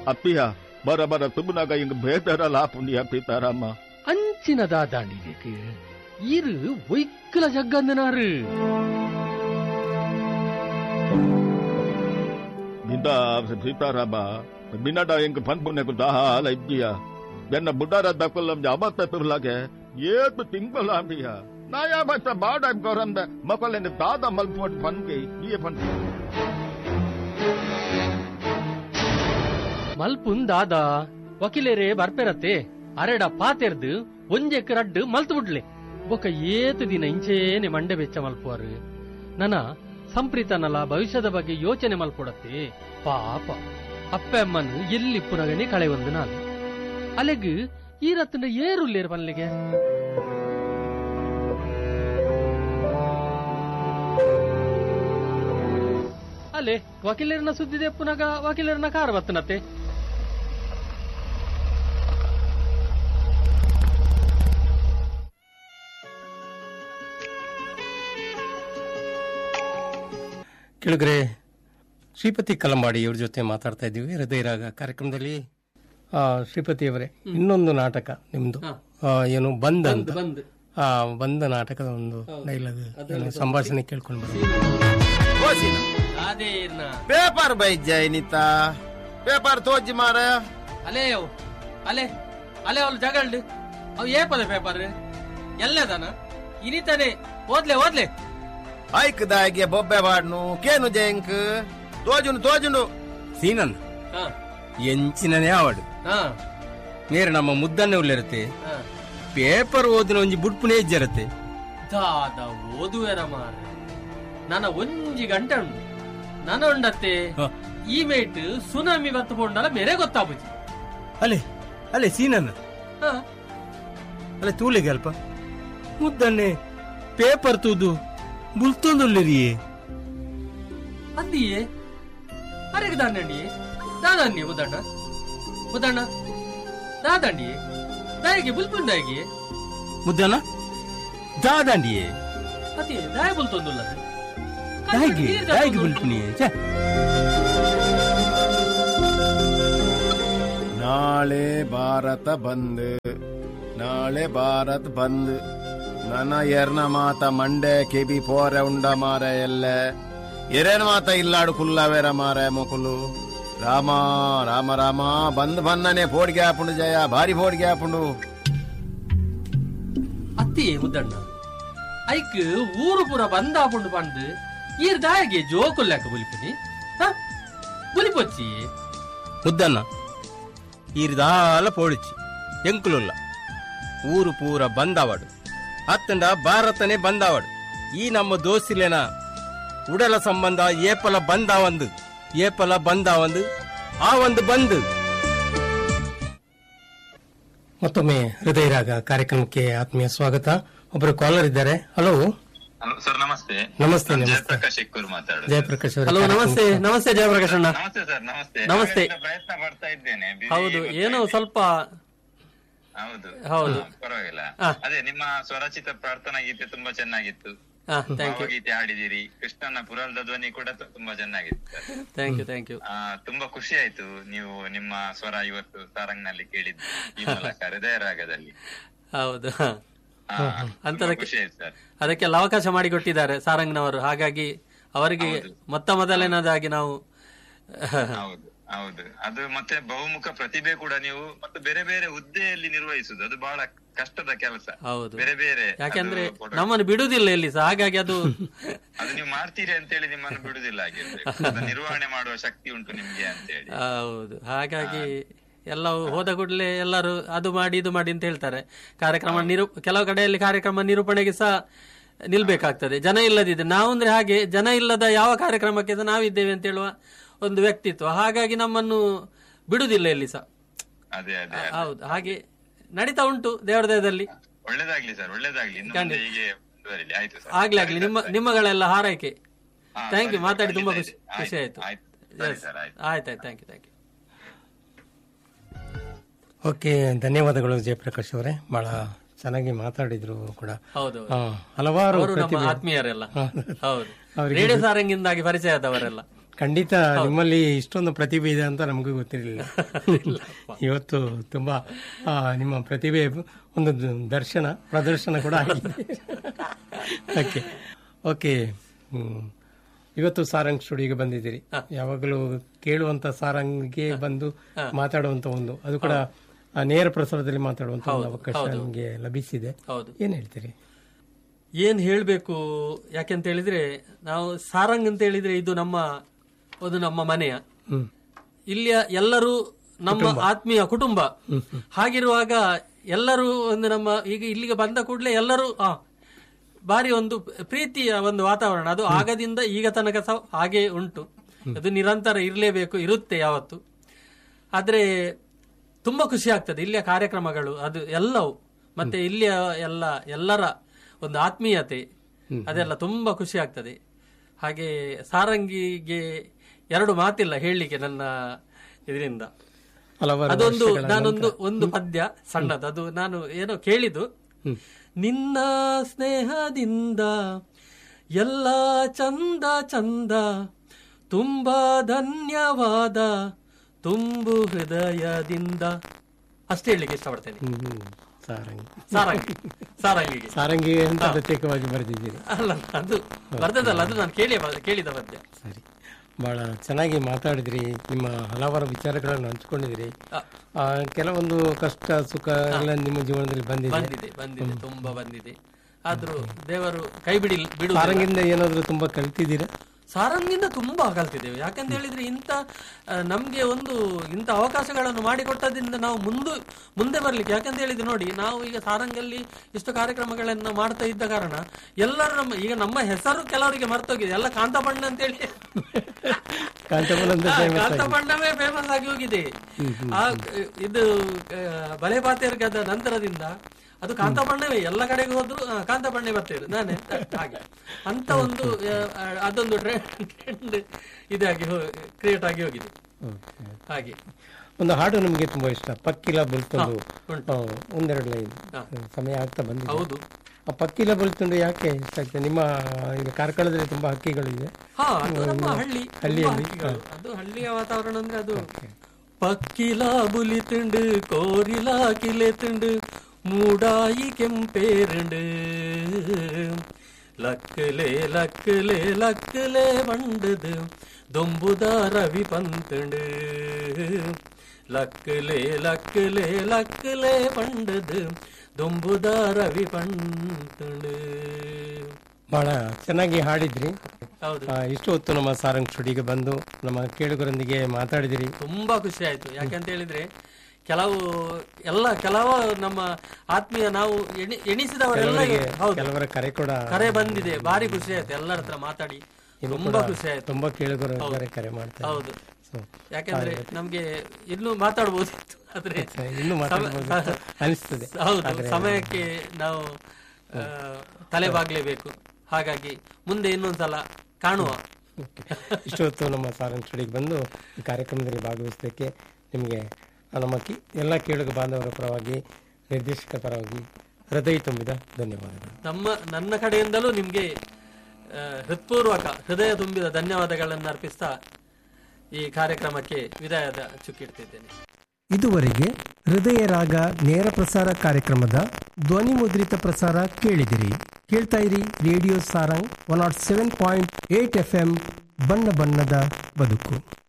ಅಪ್ಪಿಯ ಬರ ಬರ ತುಬುನಾಗ ಹಿಂಗ್ ಬೇತಾರಲ್ಲ ಪುಣ್ಯ ಪಿತಾರಮ್ಮ ಅಂಚಿನ ದಾದಾಂಡಿಗೆ ಇರು ಒಯ್ಕಲ ಜಗ್ಗಂದನಾರು ನಿಂದ ಸೀತಾರಾಮ ಬಿನ್ನಡ ಹಿಂಗ್ ಪನ್ ಪುಣ್ಯಕು ದಾಲ ಇದ್ದೀಯ ಬೆನ್ನ ಬುಡ್ಡಾರ ದಕ್ಕಲ್ಲಂ ಅಬತ್ತ ಪಿರ್ಲಾಗೆ ಏತು ತಿಂಗಳಾಂಬಿಯ ನಾಯಾ ಬತ್ತ ಬಾಡ ಗೌರಂದ ಮಕ್ಕಳನ್ನ ದಾದ ಮಲ್ಪೋಟ್ ಪನ್ಗೆ ಈ ಪನ್ ಮಲ್ಪುನ್ ದಾದ ವಕೀಲರೇ ಬರ್ಪೆರತ್ತೆ ಅರೆಡ ಪಾತೆರ್ದು ಒಂಜೆಕ್ ರಡ್ಡು ಮಲ್ತು ಬಿಡ್ಲೆ ಬೊಕ ಏತು ದಿನ ಇಂಚೇನೆ ಮಂಡೆ ಬೆಚ್ಚ ಮಲ್ಪುವರು ನನ ಸಂಪ್ರೀತನಲ ಭವಿಷ್ಯದ ಬಗ್ಗೆ ಯೋಚನೆ ಮಲ್ಪೊಡತ್ತೆ ಪಾಪ ಅಪ್ಪ ಅಮ್ಮನು ಎಲ್ಲಿ ಪುನಗನೆ ಕಳೆ ಒಂದು ನಾನು ಅಲೆಗ್ ಈ ರತ್ತಿನ ಏರುಲ್ಲೇರು ಪನ್ಲಿಗೆ ಅಲೆ ವಕೀಲರನ್ನ ಸುದ್ದಿದೆ ಪುನಗ ವಕೀಲರನ್ನ ಕಾರ್ ಬತ್ತನತ್ತೆ ಕೆಳಗರೆ ಶ್ರೀಪತಿ ಕಲಂಬಾಡಿ ಇವ್ರ ಜೊತೆ ಮಾತಾಡ್ತಾ ಇದ್ದೀವಿ ಹೃದಯ ರಾಗ ಕಾರ್ಯಕ್ರಮದಲ್ಲಿ ಆ, ಶ್ರೀಪತಿ ಅವರೇ ಇನ್ನೊಂದು ನಾಟಕ ನಿಮ್ದು ಆ, ಏನು ಬಂದ್ ಅಂತ ಬಂದ್ ಆ ಬಂದ ನಾಟಕದ ಒಂದು ಡೈಲಾಗ್ ಏನು ಸಂಭಾಷಣೆ ಕೇಳ್ಕೊಂಡು ಬರ್ತೀವಿ ಅದೇ ಪೇಪರ್ ಬೈಜ್ಜ ಏನಿತ್ತ ಪೇಪರ್ ತೋಜಿ ಮಾರ ಅಲೆ ಅವು ಅಲೆ ಅಲೆ ಅವ್ಳು ಜಗಳ್ಡು ಅವು ಏಪದ ಪೇಪರ್ ಎಲ್ಲದನ ಇನಿತಾನೆ ಓದ್ಲೆ ಓದ್ಲೆ ಐಕ್ದಾಗೆ ಬೊಬ್ಬೆ ಬಾಡ್ನು ಕೇನು ಜಂಕ್ ತೋಜುನು ತೋಜುನು ಸೀನನ್ ಹಾ ಎಂಚಿನನೇ ಆವಡು ಹಾ ನೇರ ನಮ್ಮ ಮುದ್ದನ್ನೇ ಉಳ್ಳಿರುತ್ತೆ ಹಾ ಪೇಪರ್ ಓದಿನ ಒಂಜಿ ಬುಡ್ಪುನೇ ಇಜ್ಜರತ್ತೆ ದಾದ ಓದುವೆರ ಮಾರ ನನ್ನ ಒಂಜಿ ಗಂಟೆ ಉಂಡು ನನ್ನ ಉಂಡತ್ತೆ ಹ. ಈ ಮೇಟ್ ಸುನಾಮಿ ಬತ್ತು ಪೋಂಡಲ ಬೇರೆ ಗೊತ್ತಾಪುಜಿ ಅಲೆ ಅಲೆ ಸೀನನ್ ಹಾ ಅಲೆ ತೂಲಿಗೆ ಅಲ್ಪ ಮುದ್ದನ್ನೇ ಪೇಪರ್ ತೂದು ಬುಲ್ತೊಂದುಳ್ಳಿರಿಯೇ ಅಂದಿಯೇ ಅರೆಗೆ ದಾಂಡಿ ದಾದಣ್ಣಿ ಬುದಣ್ಣ ಬುದಣ್ಣ ದಾದಂಡಿ ದಾಯಿಗೆ ಬುಲ್ಪುಂಡಾಗಿ ಮುದ್ದನ ದಾದಂಡಿಯೇ ಅದೇ ದಾಯ ಬುಲ್ತೊಂದುಲ್ಲ ದಾಯಿಗೆ ದಾಯಿಗೆ ಬುಲ್ಪುನಿಯೇ ಛೆ. ನಾಳೆ ಭಾರತ ಬಂದ್ ನಾಳೆ ಭಾರತ್ ಬಂದ್ ನನ್ನ ಎರ್ನ ಮಾತ ಮಂಡೆ ಕೆಬಿ ಪೋರೆ ಉಂಡ ಮಾರ ಎಲ್ಲ ಎರೇನ್ ಮಾತ ಇಲ್ಲಾಡು ಕುಲ್ಲವೇರ ಮಾರ ಮೊಕುಲು ರಾಮ ರಾಮ ರಾಮ ಬಂದ್ ಬನ್ನನೆ ಪೋಡ್ಗೆ ಹಾಪುಂಡು ಜಯ ಭಾರಿ ಪೋಡ್ಗೆ ಹಾಪುಂಡು ಅತ್ತಿ ಮುದ್ದಣ್ಣ ಐಕ್ ಊರು ಪುರ ಬಂದಾಪುಂಡು ಪಂಡ್ ಈರ್ ದಾಯಗೆ ಜೋಕುಲ್ಲಾಕ ಬುಲಿಪುನಿ ಹ ಬುಲಿಪೊಚ್ಚಿ ಮುದ್ದನ್ನ ಈರ್ದಾಲ ಪೋಡಿಚಿ ಎಂಕುಲುಲ್ಲ ಊರು ಪೂರ ಬಂದಾವಡು ಅತ್ತಂಡ ಭಾರತನೇ ಬಂದಾವಡು ಈ ನಮ್ಮ ದೋಸ್ತಿಲೇನ ಉಡಲ ಸಂಬಂಧ ಏಪಲ ಬಂದಾವಂದು ಏಪಲ ಬಂದಾವಂದು ಆ ಒಂದು ಬಂದು ಮತ್ತೊಮ್ಮೆ ಹೃದಯ ರಾಗ ಕಾರ್ಯಕ್ರಮಕ್ಕೆ ಆತ್ಮೀಯ ಸ್ವಾಗತ ಒಬ್ಬರು ಕಾಲರ್ ಇದ್ದಾರೆ ಹಲೋ ಹಲೋ ಸರ್ ನಮಸ್ತೆ ನಮಸ್ತೆ, ನಾನು ನಮಸ್ತೆ. ಜಯಪ್ರಕಾಶ್ ಎಕ್ಕೂರು ಮಾತಾಡುದು ಜಯಪ್ರಕಾಶ್ ಅವರೇ ಹಲೋ ನಮಸ್ತೆ ನಮಸ್ತೆ ಜಯಪ್ರಕಾಶ್ ಅಣ್ಣ ನಮಸ್ತೆ ಸರ್ ನಮಸ್ತೆ ನಮಸ್ತೆ. ನಾವೆಲ್ಲ ಪ್ರಯತ್ನ ಪಡ್ತಾ ಇದ್ದೇನೆ busy ಹೌದು ಗೊತ್ತಾಗಿದೆ. ಏನೋ ಸ್ವಲ್ಪ ಹೌದು ಹೌದು. ಹಾ, ಪರವಾಗಿಲ್ಲ ಆ. ಅದೇ ನಿಮ್ಮ ಸ್ವರಚಿತ ಪ್ರಾರ್ಥನಾ ಗೀತೆ ತುಂಬಾ ಚೆನ್ನಾಗಿತ್ತು ಹಾ ಥ್ಯಾಂಕ್ ಯು ಭಾವಗೀತೆ ಹಾಡಿದಿರಿ ಕೃಷ್ಣನ ಪುರಾಣದ ಧ್ವನಿ ಕೂಡ ತು- ತುಂಬಾ ಚೆನ್ನಾಗಿತ್ತು sir. Thank you thank you ಆ, ತುಂಬಾ ಖುಷಿ ಆಯ್ತು ನೀವು ನಿಮ್ಮ ಸ್ವರ ಇವತ್ತು ಸಾರಂಗ್ನಲ್ಲಿ ಕೇಳಿದ್ದು ಈ ಮೂಲಕ ಹೃದಯ ರಾಗದಲ್ಲಿ ಹೌದು ಆ, ತುಂಬಾ ಅಂತದಕ್ಕೆ- ಖುಷಿ ಆಯ್ತು ಸರ್ ಅದಕ್ಕೆಲ್ಲ ಅವಕಾಶ ಮಾಡಿಕೊಟ್ಟಿದ್ದಾರೆ ಸಾರಂಗ್ನವರು ಹಾಗಾಗಿ ಅವರಿಗೆ ಮೊತ್ತ ಮೊದಲನೇದಾಗಿ ನಾವು ಹೌದು ಹೌದು ಅದು ಮತ್ತೆ ಬಹುಮುಖ ಪ್ರತಿಭೆ ಕೂಡ ನೀವು ಮತ್ತೆ ಬೇರೆ ಬೇರೆ ಹುದ್ದೆಯಲ್ಲಿ ನಿರ್ವಹಿಸುದು ಅದು ಬಹಳ ಕಷ್ಟದ ಕೆಲಸ ಹೌದು ಬೇರೆ ಬೇರೆ ಯಾಕೆಂದ್ರೆ ಅದು ಕೂಡ- ನಮ್ಮನ್ನು ಬಿಡುವುದಿಲ್ಲ ಇಲ್ಲಿ ಸಹ ಹಾಗಾಗಿ ಅದು ಅದು ನೀವು ಮಾಡ್ತೀರಿ ಅಂತೇಳಿ ನಿಮ್ಮನ್ನು ಬಿಡುದಿಲ್ಲ ಆಗಿರ್ಬೇಕು ಅದನ್ನ ನಿರ್ವಹಣೆ ಮಾಡುವ ಶಕ್ತಿ ಉಂಟು ನಿಮ್ಗೆ ಅಂತೇಳಿ ಹೌದು ಹಾಗಾಗಿ ಎಲ್ಲವೂ ಹೋದ ಕೂಡಲೇ ಎಲ್ಲರೂ ಅದು ಮಾಡಿ ಇದು ಮಾಡಿ ಅಂತ ಹೇಳ್ತಾರೆ ಕಾರ್ಯಕ್ರಮ ನಿರೂ ಕೆಲವು ಕಡೆಯಲ್ಲಿ ಕಾರ್ಯಕ್ರಮ ನಿರೂಪಣೆಗೆ ಸಹ ನಿಲ್ಬೇಕಾಗ್ತದೆ ಜನ ಇಲ್ಲದಿದೆ ನಾವು ಅಂದ್ರೆ ಹಾಗೆ ಜನ ಇಲ್ಲದ ಯಾವ ಕಾರ್ಯಕ್ರಮಕ್ಕೆ ಸಹ ನಾವಿದ್ದೇವೆ ಅಂತ ಹೇಳುವ ಒಂದು ವ್ಯಕ್ತಿತ್ವ ಹಾಗಾಗಿ ನಮ್ಮನ್ನು ಬಿಡುದಿಲ್ಲ ಇಲ್ಲಿ ಸಹ ಅದೇ ಅದೇ ಅದೇ. ಹೌದು ಹಾಗೆ ನಡೀತಾ ಉಂಟು ದೇವರ ದಯದಲ್ಲಿ ಒಳ್ಳೇದಾಗ್ಲಿ ಸರ್ ಒಳ್ಳೇದಾಗ್ಲಿ ಇನ್ನು ಮುಂದೆ ಹೀಗೆ ಮುಂದುವರಿಲಿ ಆಯ್ತು ಸರ್ ಆಗ್ಲಿ ಆಗ್ಲಿ ನಿಮ್ಮ ನಿಮ್ಮಗಳೆಲ್ಲ ಹಾರೈಕೆ ಹಾ, ಥ್ಯಾಂಕ್ ಯು ಸರಿ, ಮಾತಾಡಿ ಖಂಡಿತ ತುಂಬಾ ಇದೆ. ಖುಷಿ ಖುಷಿ ಆಯ್ತು ಆಯ್ತು ಸರಿ Yes. ಸರ್ ಆಯ್ತು ಆಯ್ತಾಯ್ತು thank you thank you okay ಧನ್ಯವಾದಗಳು ಜಯಪ್ರಕಾಶ್ ಅವರೇ ಬಹಳ ಚೆನ್ನಾಗಿ ಮಾತಾಡಿದ್ರು ಕೂಡ ಹೌದು ಆ, ಹಲವಾರು ಅವರು ನಮ್ಮ ಪ್ರತಿಭೆ- ಆತ್ಮೀಯರೆಲ್ಲ ಹಾ. ಹೌದು ಅವರಿಗೆ ರೇಡಿಯೋ ಸಾರಂಗಿಂದಾಗಿ ಪರಿಚಯ ಆದವರೆಲ್ಲ ಖಂಡಿತ ನಿಮ್ಮಲ್ಲಿ ಇಷ್ಟೊಂದು ಪ್ರತಿಭೆ ಇದೆ ಅಂತ ನಮಗೂ ಗೊತ್ತಿರಲಿಲ್ಲ ಇವತ್ತು ತುಂಬಾ ಆ, ನಿಮ್ಮ ಪ್ರತಿಭೆ ಒಂದು ದ- ದರ್ಶನ ಪ್ರದರ್ಶನ ಕೂಡ ಆಗಿದೆ ಓಕೆ ಓಕೆ ಹ್ಮ್. ಇವತ್ತು ಸಾರಂಗ್ ಸ್ಟುಡಿಯೋಗೆ ಬಂದಿದ್ದೀರಿ ಯಾವಾಗಲೂ ಕೇಳುವಂತ ಸಾರಂಗ್ಗೆ ಬಂದು ಮಾತಾಡುವಂತ ಒಂದು ಅದು ಕೂಡ ಆ, ನೇರ ಪ್ರಸಾರದಲ್ಲಿ ಮಾತಾಡುವಂತ ಒಂದು ಅವಕಾಶ ನಿಮಗೆ ಲಭಿಸಿದೆ ಹೌದು ಏನ್ ಹೇಳ್ತೀರಿ ಏನ್ ಹೇಳ್ಬೇಕು ಯಾಕೆಂತ ಹೇಳಿದ್ರೆ ನಾವು ಸಾರಂಗ್ ಅಂತ ಹೇಳಿದ್ರೆ ಇದು ನಮ್ಮ ಒಂದು ನಮ್ಮ ಮನೆಯ ಹ್ಮ್ ಇಲ್ಲಿಯ ಎಲ್ಲರೂ ನಮ್ಮ ಆತ್ಮೀಯ ಕುಟುಂಬ ಹಾಗಿರುವಾಗ ಎಲ್ಲರೂ ಒಂದು ನಮ್ಮ ಈಗ ಇಲ್ಲಿಗೆ ಬಂದ ಕೂಡಲೇ ಎಲ್ಲರೂ ಆ ಬಾರಿ ಒಂದು ಪ್ರೀತಿಯ ಒಂದು ವಾತಾವರಣ ಅದು ಆಗದಿಂದ ಈಗ ತನಕ ಸಹ ಹಾಗೆ ಉಂಟು ಅದು ನಿರಂತರ ಇರಲೇಬೇಕು ಇರುತ್ತೆ ಯಾವತ್ತು ಆದ್ರೆ ತುಂಬಾ ಖುಷಿ ಆಗ್ತದೆ ಇಲ್ಲಿಯ ಕಾರ್ಯಕ್ರಮಗಳು ಅದು ಎಲ್ಲವೂ ಮತ್ತೆ ಇಲ್ಲಿಯ ಎಲ್ಲ ಎಲ್ಲರ ಒಂದು ಆತ್ಮೀಯತೆ ಅದೆಲ್ಲ ತುಂಬಾ ಖುಷಿ ಆಗ್ತದೆ ಹಾಗೆ ಸಾರಂಗಿಗೆ ಎರಡು ಮಾತಿಲ್ಲ ಹೇಳಲಿಕ್ಕೆ ನನ್ನ ಇದರಿಂದ ಹಲವಾರು ಅದೊಂದು ವರ್ಷಗಳ ನಾನೊಂದು ಒಂದು ಪದ್ಯ ಸಣ್ಣದು ಅದು ನಾನು ಏನೋ ಕೇಳಿದ್ದು ನಿನ್ನ ಸ್ನೇಹದಿಂದ ಎಲ್ಲ ಚಂದ ಚಂದ ತುಂಬಾ ಧನ್ಯವಾದ ತುಂಬು ಹೃದಯದಿಂದ ಅಷ್ಟೇ ಹೇಳಲಿಕ್ಕೆ ಇಷ್ಟಪಡ್ತೇನೆ ಹ್ಮ್, ಹ್ಮ್. ಸಾರಂಗಿ ಸಾರಂಗಿ ಸಾರಂಗಿಗೆ ಸಾರಂಗಿ ಅಂತ ಪ್ರತ್ಯೇಕವಾಗಿ ಬರೆದಿದ್ದೀರಿ ಅಲ್ಲ ಅದು ಬರ್ದದಲ್ಲ ಅದು ನಾನು ಕೇಳಿ ಕೇಳಿದ ಪದ್ಯ ಸರಿ ಬಹಳ ಚೆನ್ನಾಗಿ ಮಾತಾಡಿದ್ರಿ ನಿಮ್ಮ ಹಲವಾರು ವಿಚಾರಗಳನ್ನು ಹಂಚ್ಕೊಂಡಿದ್ರಿ ಆ, ಆ, ಕೆಲವೊಂದು ಕಷ್ಟ ಸುಖ ಎಲ್ಲ ನಿಮ್ಮ ಜೀವನದಲ್ಲಿ ಬಂದಿದೆ ಬಂದಿದೆ ಬಂದಿದೆ ತುಂಬಾ ಬಂದಿದೆ ಆದ್ರೂ ದೇವರು ಕೈ ಬಿಡಿ ಬಿಡು ಸಾರಂಗಿಂದ ಏನಾದ್ರೂ ತುಂಬಾ ಕಲ್ತಿದ್ದೀರಾ ಸಾರಂಗಿಂದ ತುಂಬಾ ಕಲ್ತಿದ್ದೇವೆ ಯಾಕಂತ ಹೇಳಿದ್ರೆ ಇಂಥ ಆ, ನಮ್ಗೆ ಒಂದು ಇಂಥ ಅವಕಾಶಗಳನ್ನು ಮಾಡಿಕೊಟ್ಟದ್ರಿಂದ ನಾವು ಮುಂದೆ ಮುಂದೆ ಬರ್ಲಿಕ್ಕೆ ಯಾಕಂತ ಹೇಳಿದ್ರೆ ನೋಡಿ ನಾವು ಈಗ ಸಾರಂಗಲ್ಲಿ ಇಷ್ಟು ಕಾರ್ಯಕ್ರಮಗಳನ್ನ ಮಾಡ್ತಾ ಇದ್ದ ಕಾರಣ ಎಲ್ಲರೂ ನಮ್ಮ ಈಗ ನಮ್ಮ ಹೆಸರು ಕೆಲವರಿಗೆ ಮರ್ತೋಗಿದೆ ಎಲ್ಲ ಕಾಂತಬಣ್ಣ ಅಂತ ಹೇಳಿ ಕಾಂತಮಲ್ ಅಂತ ಹಾ, famous ಆಗಿ. ಕಾಂತಬಣ್ಣವೇ ಫೇಮಸ್ ಆಗಿ ಹೋಗಿದೆ ಆ ಇದು ಆ, ಬಲೆ ಪಾತೇರ್ಗದ ನಂತರದಿಂದ ಅದು ಕಾಂತಬಣ್ಣವೇ ಎಲ್ಲ ಕಡೆಗೆ ಹೋದ್ರು ಆ, ಕಾಂತಬಣ್ಣೆ ಬರ್ತೇವೆ ನಾನೇ ಹಾಗೆ ಅಂತ ಒಂದು ಆ, ಅದೊಂದು ಟ್ರೆಂಡ್ ಇದಾಗಿ ಕ್ರಿಯೇಟ್ ಆಗಿ ಹೋಗಿದೆ Okay. ಹಾಗೆ ಒಂದು ಹಾಡು ನಿಮಗೆ ತುಂಬಾ ಇಷ್ಟ ಪಕ್ಕಿಲ ಬಲ್ತುಂಡು ಉಂಟು. ಆ, ಒಂದೆರಡು ಲೈನ್ ಸಮಯ ಆಗ್ತಾ ಬಂದಿದೆ ಹೌದು ಆ ಪಕ್ಕಿಲ ಬಲ್ತುಂಡು ಯಾಕೆ ಇಷ್ಟ ಆಗ್ತದೆ ನಿಮ್ಮ ಈಗ ಕಾರ್ಕಳದಲ್ಲಿ ತುಂಬಾ ಹಕ್ಕಿಗಳಿವೆ ಹಾ ಅದು ನಮ್ಮ ಹಳ್ಳಿ ತುಂಬಾ ಹಳ್ಳಿಯಲ್ಲಿ, ಹಕ್ಕಿಗಳು. ಅದು ಹಳ್ಳಿಯ ವಾತಾವರಣ ಅಂದ್ರೆ ಅದು ಪಕ್ಕಿಲ ಬುಲಿತುಂಡು ಕೋರಿಲ ಕಿಲೆತುಂಡು ಮೂಡಾಯಿ ಕೆಂಪೇರುಂಡು ಲಕ್ಕಲೆ ಲಕ್ಕಲೆ ಲಕ್ಕಲೆ ಬಂಡದು ದೊಂಬುದ ರವಿ ಪಂತುಂಡು ಲಕ್ಕಲೆ ಲಕ್ಕಲೆ ಲಕ್ಕಲೆ ಬಂಡದು ದೊಂಬುದ ರವಿ ಪಂತುಂಡು ಬಹಳ ಚೆನ್ನಾಗಿ ಹಾಡಿದ್ರಿ ಹೌದು ಆ, ಇಷ್ಟು ಹೊತ್ತು ನಮ್ಮ ಸಾರಂಗ್ ಸ್ಟುಡಿಯೋಗೆ ಬಂದು ನಮ್ಮ ಕೇಳುಗರೊಂದಿಗೆ ಮಾತಾಡಿದಿರಿ ತುಂಬಾ ಖುಷಿ ಆಯ್ತು ಯಾಕಂತ ಹೇಳಿದ್ರೆ ಕೆಲವು ಎಲ್ಲ ಕೆಲವು ನಮ್ಮ ಆತ್ಮೀಯ ನಾವು ಎಣಿ ಎಣಿಸಿದವರೆಲ್ಲ ಹೌದು ಕೆಲವರ ಕರೆ ಕೂಡ ಕರೆ ಬಂದಿದೆ ಭಾರಿ ಖುಷಿ ಆಯ್ತು ಎಲ್ಲರ ಹತ್ರ ಮಾತಾಡಿ ತುಂಬಾ ಖುಷಿ ಆಯ್ತು ತುಂಬಾ ಕೇಳುಗರು ಇದ್ದಾರೆ ಕರೆ ಮಾಡ್ತಾರೆ ಹೌದು ಸೊ ಯಾಕಂದ್ರೆ ನಮ್ಗೆ ಇನ್ನೂ ಮಾತಾಡ್ಬೋದಿತ್ತು ಆದ್ರೆ ಇನ್ನು ಮಾತಾಡಬಹುದು ಅನಿಸ್ತದೆ ಹೌದು ಸಮಯಕ್ಕೆ ನಾವು ಆ, ತಲೆ ಬಾಗ್ಲೇಬೇಕು ಹಾಗಾಗಿ ಮುಂದೆ ಇನ್ನೊಂದ್ಸಲ ಕಾಣುವ ಇಷ್ಟು ಹೊತ್ತು ನಮ್ಮ ಸಾರಂಗ್ ಸ್ಟುಡಿಯೋಗೆ ಬಂದು ಈ ಕಾರ್ಯಕ್ರಮದಲ್ಲಿ ಭಾಗವಹಿಸಲಿಕ್ಕೆ ನಿಮಗೆ ನಮ್ಮ ಕಿ ಎಲ್ಲ ಕೇಳುಗ ಬಾಂಧವರ ಪರವಾಗಿ ನಿರ್ದೇಶಕ ಪರವಾಗಿ ಹೃದಯ ತುಂಬಿದ ಧನ್ಯವಾದಗಳು ನಮ್ಮ ನನ್ನ ಕಡೆಯಿಂದಲೂ ನಿಮ್ಗೆ ಆ, ಹೃತ್ಪೂರ್ವಕ ಹೃದಯ ತುಂಬಿದ ಧನ್ಯವಾದಗಳನ್ನು ಅರ್ಪಿಸ್ತಾ ಈ ಕಾರ್ಯಕ್ರಮಕ್ಕೆ ವಿದಾಯದ ಚುಕ್ಕಿಡ್ತಿದ್ದೇನೆ ಇದುವರೆಗೆ ಹೃದಯ ರಾಗ ನೇರ ಪ್ರಸಾರ ಕಾರ್ಯಕ್ರಮದ ಧ್ವನಿ ಮುದ್ರಿತ ಪ್ರಸಾರ ಕೇಳಿದಿರಿ ಕೇಳ್ತಾ ಇರಿ radio Sarang one nought seven point eight F M ಬಣ್ಣ ಬಣ್ಣದ ಬದುಕು